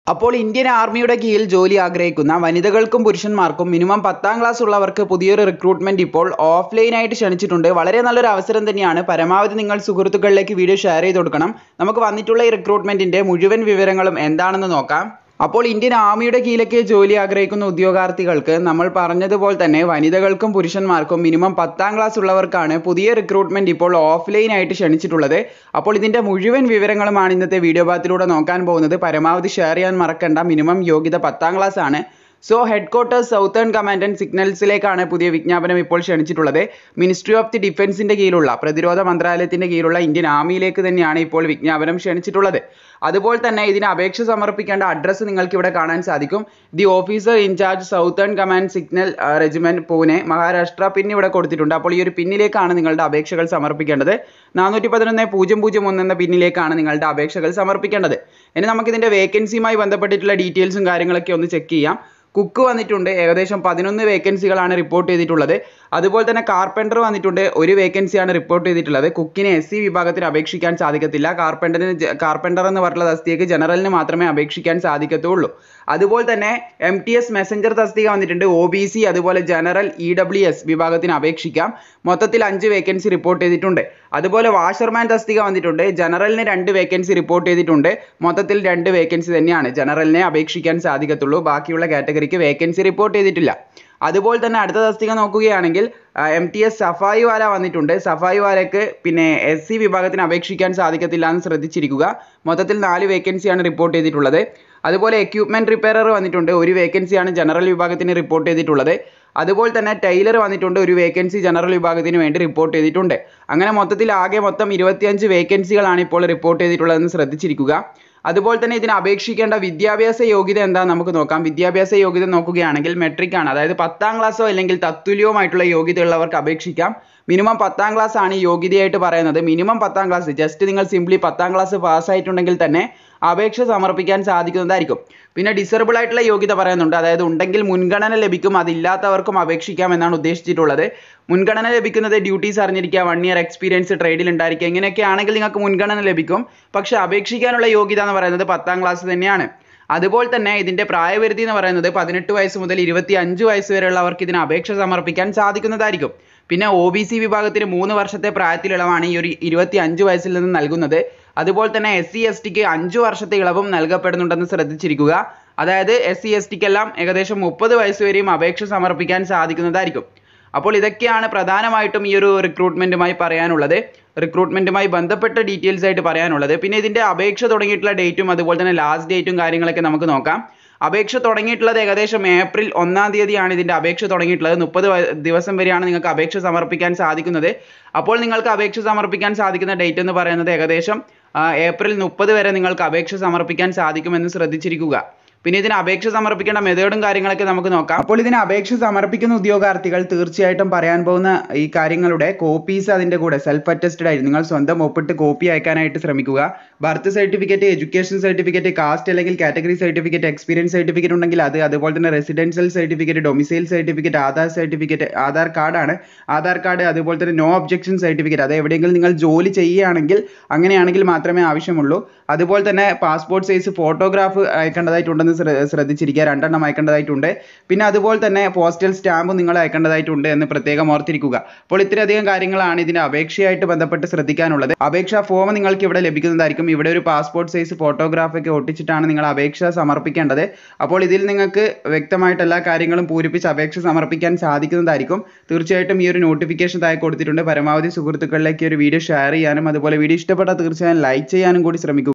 അപ്പോൾ ഇന്ത്യൻ ആർമിയുടെ കീഴിൽ ജോലി ആഗ്രഹിക്കുന്ന വനിതകൾക്കും പുരുഷന്മാർക്കും മിനിമം പത്താം ക്ലാസ് ഉള്ളവർക്ക് പുതിയൊരു റിക്രൂട്ട്മെന്റ് ഇപ്പോൾ ഓഫ്ലൈനായിട്ട് ക്ഷണിച്ചിട്ടുണ്ട് വളരെ നല്ലൊരു അവസരം തന്നെയാണ് പരമാവധി നിങ്ങൾ സുഹൃത്തുക്കളിലേക്ക് വീഡിയോ ഷെയർ ചെയ്ത് കൊടുക്കണം നമുക്ക് വന്നിട്ടുള്ള ഈ റിക്രൂട്ട്മെന്റിന്റെ മുഴുവൻ വിവരങ്ങളും എന്താണെന്ന് നോക്കാം അപ്പോൾ ഇന്ത്യൻ ആർമിയുടെ കീഴിലേക്ക് ജോലി ആഗ്രഹിക്കുന്ന ഉദ്യോഗാർത്ഥികൾക്ക് നമ്മൾ പറഞ്ഞതുപോലെ തന്നെ വനിതകൾക്കും പുരുഷന്മാർക്കും മിനിമം പത്താം ക്ലാസ് ഉള്ളവർക്കാണ് പുതിയ റിക്രൂട്ട്മെന്റ് ഇപ്പോൾ ഓഫ്ലൈൻ ആയിട്ട് ക്ഷണിച്ചിട്ടുള്ളത് അപ്പോൾ ഇതിന്റെ മുഴുവൻ വിവരങ്ങളുമാണ് ഇന്നത്തെ വീഡിയോ ഭാഗത്തിലൂടെ നോക്കാൻ പോകുന്നത് പരമാവധി ഷെയർ ചെയ്യാൻ മറക്കണ്ട മിനിമം യോഗ്യത പത്താം ക്ലാസ് ആണ് so headquarters southern command and സിഗ്നൽസിലേക്കാണ് പുതിയ വിജ്ഞാപനം ഇപ്പോൾ ക്ഷണിച്ചിട്ടുള്ളത് മിനിസ്ട്രി ഓഫ് ദി ഡിഫൻസിന്റെ കീഴിലുള്ള പ്രതിരോധ മന്ത്രാലയത്തിന്റെ കീഴിലുള്ള ഇന്ത്യൻ ആർമിയിലേക്ക് തന്നെയാണ് ഇപ്പോൾ വിജ്ഞാപനം ക്ഷണിച്ചിട്ടുള്ളത് അതുപോലെ തന്നെ ഇതിന് അപേക്ഷ സമർപ്പിക്കേണ്ട അഡ്രസ്സ് നിങ്ങൾക്ക് ഇവിടെ കാണാൻ സാധിക്കും the officer in charge southern command signal regiment Pune Maharashtra pin ഇവിടെ കൊടുത്തിട്ടുണ്ട് അപ്പോൾ ഈ ഒരു പിന്നിലേക്കാണ് നിങ്ങളുടെ അപേക്ഷകൾ സമർപ്പിക്കേണ്ടത് നാനൂറ്റി പതിനൊന്ന് പൂജ്യം പൂജ്യം ഒന്ന് എന്ന പിന്നിലേക്കാണ് നിങ്ങളുടെ അപേക്ഷകൾ സമർപ്പിക്കേണ്ടത് ഇനി നമുക്കിതിന്റെ വേക്കൻസിയുമായി ബന്ധപ്പെട്ടിട്ടുള്ള ഡീറ്റെയിൽസും കാര്യങ്ങളൊക്കെ ഒന്ന് ചെക്ക് ചെയ്യാം കുക്ക് വന്നിട്ടുണ്ട് ഏകദേശം പതിനൊന്ന് വേക്കൻസികളാണ് റിപ്പോർട്ട് ചെയ്തിട്ടുള്ളത് അതുപോലെ തന്നെ കാർപ്പൻറ്റർ വന്നിട്ടുണ്ട് ഒരു വേക്കൻസിയാണ് റിപ്പോർട്ട് ചെയ്തിട്ടുള്ളത് കുക്കിന് എസ് സി വിഭാഗത്തിന് അപേക്ഷിക്കാൻ സാധിക്കത്തില്ല കാർപ്പൻറ്ററിന് കാർപ്പൻറ്റർ എന്ന് പറഞ്ഞുള്ള തസ്തികയ്ക്ക് ജനറലിന് മാത്രമേ അപേക്ഷിക്കാൻ സാധിക്കത്തുള്ളൂ അതുപോലെ തന്നെ എം ടി എസ് മെസ്സഞ്ചർ തസ്തിക വന്നിട്ടുണ്ട് ഒ ബി സി അതുപോലെ ജനറൽ ഇ ഡബ്ല്യു എസ് വിഭാഗത്തിന് അപേക്ഷിക്കാം മൊത്തത്തിൽ അഞ്ച് വേക്കൻസി റിപ്പോർട്ട് ചെയ്തിട്ടുണ്ട് അതുപോലെ വാഷർമാൻ തസ്തിക വന്നിട്ടുണ്ട് ജനറലിന് രണ്ട് വേക്കൻസി റിപ്പോർട്ട് ചെയ്തിട്ടുണ്ട് മൊത്തത്തിൽ രണ്ട് വേക്കൻസി തന്നെയാണ് ജനറലിനെ അപേക്ഷിക്കാൻ സാധിക്കത്തുള്ളൂ ബാക്കിയുള്ള കാറ്റഗറിക്ക് വേക്കൻസി റിപ്പോർട്ട് ചെയ്തിട്ടില്ല അതുപോലെ തന്നെ അടുത്ത തസ്തിക നോക്കുകയാണെങ്കിൽ M T S safai wala വന്നിട്ടുണ്ട് സഫായി വാലയ്ക്ക് പിന്നെ എസ് സി വിഭാഗത്തിന് അപേക്ഷിക്കാൻ സാധിക്കത്തില്ല എന്ന് ശ്രദ്ധിച്ചിരിക്കുക മൊത്തത്തിൽ നാല് വേക്കൻസിയാണ് റിപ്പോർട്ട് ചെയ്തിട്ടുള്ളത് അതുപോലെ എക്യുപ്മെന്റ് റിപ്പയറർ വന്നിട്ടുണ്ട് ഒരു വേക്കൻസിയാണ് ജനറൽ വിഭാഗത്തിന് റിപ്പോർട്ട് ചെയ്തിട്ടുള്ളത് അതുപോലെ തന്നെ ടൈലർ വന്നിട്ടുണ്ട് ഒരു വേക്കൻസി ജനറൽ വിഭാഗത്തിന് വേണ്ടി റിപ്പോർട്ട് ചെയ്തിട്ടുണ്ട് അങ്ങനെ മൊത്തത്തിൽ ആകെ മൊത്തം ഇരുപത്തിയഞ്ച് വേക്കൻസികളാണ് ഇപ്പോൾ റിപ്പോർട്ട് ചെയ്തിട്ടുള്ളതെന്ന് ശ്രദ്ധിച്ചിരിക്കുക അതുപോലെ തന്നെ ഇതിന് അപേക്ഷിക്കേണ്ട വിദ്യാഭ്യാസ യോഗ്യത എന്താണെന്ന് നമുക്ക് നോക്കാം വിദ്യാഭ്യാസ യോഗ്യത നോക്കുകയാണെങ്കിൽ മെട്രിക് ആണ് അതായത് പത്താം ക്ലാസ്സോ അല്ലെങ്കിൽ തത്തുല്യവുമായിട്ടുള്ള യോഗ്യത ഉള്ളവർക്ക് അപേക്ഷിക്കാം മിനിമം പത്താം ക്ലാസ് ആണ് യോഗ്യതയായിട്ട് പറയുന്നത് മിനിമം പത്താം ക്ലാസ് ജസ്റ്റ് നിങ്ങൾ സിംപ്ലി പത്താം ക്ലാസ് പാസ്സായിട്ടുണ്ടെങ്കിൽ തന്നെ അപേക്ഷ സമർപ്പിക്കാൻ സാധിക്കുന്നതായിരിക്കും പിന്നെ ഡിസേബിൾ ആയിട്ടുള്ള യോഗ്യത പറയുന്നുണ്ട് അതായത് ഉണ്ടെങ്കിൽ മുൻഗണന ലഭിക്കും അതില്ലാത്തവർക്കും അപേക്ഷിക്കാം എന്നാണ് ഉദ്ദേശിച്ചിട്ടുള്ളത് മുൻഗണന ലഭിക്കുന്നത് ഡ്യൂട്ടീസ് അറിഞ്ഞിരിക്കുക വൺ ഇയർ എക്സ്പീരിയൻസ് ട്രേഡിൽ ഉണ്ടായിരിക്കുക ഇങ്ങനെയൊക്കെ ആണെങ്കിൽ നിങ്ങൾക്ക് മുൻഗണന ലഭിക്കും പക്ഷെ അപേക്ഷിക്കാനുള്ള യോഗ്യത എന്ന് പറയുന്നത് പത്താം ക്ലാസ് തന്നെയാണ് അതുപോലെ തന്നെ ഇതിന്റെ പ്രായപരിധി എന്ന് പറയുന്നത് പതിനെട്ട് വയസ്സ് മുതൽ ഇരുപത്തി അഞ്ച് വയസ്സ് വരെയുള്ളവർക്ക് ഇതിന് അപേക്ഷ സമർപ്പിക്കാൻ സാധിക്കുന്നതായിരിക്കും പിന്നെ ഒ ബി സി വിഭാഗത്തിന് മൂന്ന് വർഷത്തെ പ്രായത്തിലിളവാണ് ഈ ഒരു ഇരുപത്തി അഞ്ച് വയസ്സിൽ നിന്ന് നൽകുന്നത് അതുപോലെ തന്നെ എസ് സി എസ് ടിക്ക് അഞ്ച് വർഷത്തെ ഇളവും നൽകപ്പെടുന്നുണ്ടെന്ന് ശ്രദ്ധിച്ചിരിക്കുക അതായത് എസ് സി എസ് ടിക്കെല്ലാം ഏകദേശം മുപ്പത് വയസ്സ് വരെയും അപേക്ഷ സമർപ്പിക്കാൻ സാധിക്കുന്നതായിരിക്കും അപ്പോൾ ഇതൊക്കെയാണ് പ്രധാനമായിട്ടും ഈ ഒരു റിക്രൂട്ട്മെന്റുമായി പറയാനുള്ളത് റിക്രൂട്ട്മെന്റുമായി ബന്ധപ്പെട്ട ഡീറ്റെയിൽസ് ആയിട്ട് പറയാനുള്ളത് പിന്നെ ഇതിന്റെ അപേക്ഷ തുടങ്ങിയിട്ടുള്ള ഡേറ്റും അതുപോലെ തന്നെ ലാസ്റ്റ് ഡേറ്റും കാര്യങ്ങളൊക്കെ നമുക്ക് നോക്കാം അപേക്ഷ തുടങ്ങിയിട്ടുള്ളത് ഏകദേശം ഏപ്രിൽ ഒന്നാം തീയതിയാണ് ഇതിന്റെ അപേക്ഷ തുടങ്ങിയിട്ടുള്ളത് മുപ്പത് ദിവസം വരെയാണ് നിങ്ങൾക്ക് അപേക്ഷ സമർപ്പിക്കാൻ സാധിക്കുന്നത് അപ്പോൾ നിങ്ങൾക്ക് അപേക്ഷ സമർപ്പിക്കാൻ സാധിക്കുന്ന ഡേറ്റ് എന്ന് പറയുന്നത് ഏകദേശം ഏപ്രിൽ മുപ്പത് വരെ നിങ്ങൾക്ക് അപേക്ഷ സമർപ്പിക്കാൻ സാധിക്കുമെന്ന് ശ്രദ്ധിച്ചിരിക്കുക പിന്നെ ഇതിന് അപേക്ഷ സമർപ്പിക്കേണ്ട മെത്തേഡും കാര്യങ്ങളൊക്കെ നമുക്ക് നോക്കാം അപ്പോൾ ഇതിന് അപേക്ഷ സമർപ്പിക്കുന്ന ഉദ്യോഗാർത്ഥികൾ തീർച്ചയായിട്ടും പറയാൻ പോകുന്ന ഈ കാര്യങ്ങളുടെ കോപ്പീസ് അതിന്റെ കൂടെ സെൽഫ് അറ്റസ്റ്റഡ് ആയി നിങ്ങൾ സ്വന്തം ഒപ്പിട്ട് കോപ്പി അയക്കാനായിട്ട് ശ്രമിക്കുക birth certificate education certificate caste അല്ലെങ്കിൽ കാറ്റഗറി സർട്ടിഫിക്കറ്റ് എക്സ്പീരിയൻസ് സർട്ടിഫിക്കറ്റ് ഉണ്ടെങ്കിൽ അത് അതുപോലെ തന്നെ residential certificate domicile certificate Aadhaar certificate Aadhaar കാർഡാണ് ആധാർ കാർഡ് അതുപോലെ തന്നെ നോ ഒബ്ജക്ഷൻ സർട്ടിഫിക്കറ്റ് അത് എവിടെയെങ്കിലും നിങ്ങൾ ജോലി ചെയ്യുകയാണെങ്കിൽ അങ്ങനെയാണെങ്കിൽ മാത്രമേ ആവശ്യമുള്ളൂ അതുപോലെ തന്നെ പാസ്പോർട്ട് സൈസ് ഫോട്ടോഗ്രാഫ് അയക്കേണ്ടതായിട്ടുണ്ടെന്ന് ശ്രദ്ധിച്ചിരിക്കുക രണ്ടെണ്ണം അയക്കേണ്ടതായിട്ടുണ്ട് പിന്നെ അതുപോലെ തന്നെ പോസ്റ്റൽ സ്റ്റാമ്പ് നിങ്ങൾ അയക്കേണ്ടതായിട്ടുണ്ട് എന്ന് പ്രത്യേകം ഓർത്തിരിക്കുക അപ്പോൾ ഇത്രയധികം കാര്യങ്ങളാണ് ഇതിന്റെ അപേക്ഷയായിട്ട് ബന്ധപ്പെട്ട് ശ്രദ്ധിക്കാനുള്ളത് അപേക്ഷാ ഫോം നിങ്ങൾക്ക് ഇവിടെ ലഭിക്കുന്നതായിരിക്കും ഇവിടെ ഒരു പാസ്പോർട്ട് സൈസ് ഫോട്ടോഗ്രാഫ് ഒക്കെ ഒട്ടിച്ചിട്ടാണ് നിങ്ങൾ അപേക്ഷ സമർപ്പിക്കേണ്ടത് അപ്പോൾ ഇതിൽ നിങ്ങൾക്ക് വ്യക്തമായിട്ട് എല്ലാ കാര്യങ്ങളും പൂരിപ്പിച്ച് അപേക്ഷ സമർപ്പിക്കാൻ സാധിക്കുന്നതായിരിക്കും തീർച്ചയായിട്ടും ഈ ഒരു നോട്ടിഫിക്കേഷൻ താഴെ കൊടുത്തിട്ടുണ്ട് പരമാവധി സുഹൃത്തുക്കളിലേക്ക് ഒരു വീഡിയോ ഷെയർ ചെയ്യാനും അതുപോലെ വീഡിയോ ഇഷ്ടപ്പെട്ടാൽ തീർച്ചയായും ലൈക്ക് ചെയ്യാനും കൂടി ശ്രമിക്കുക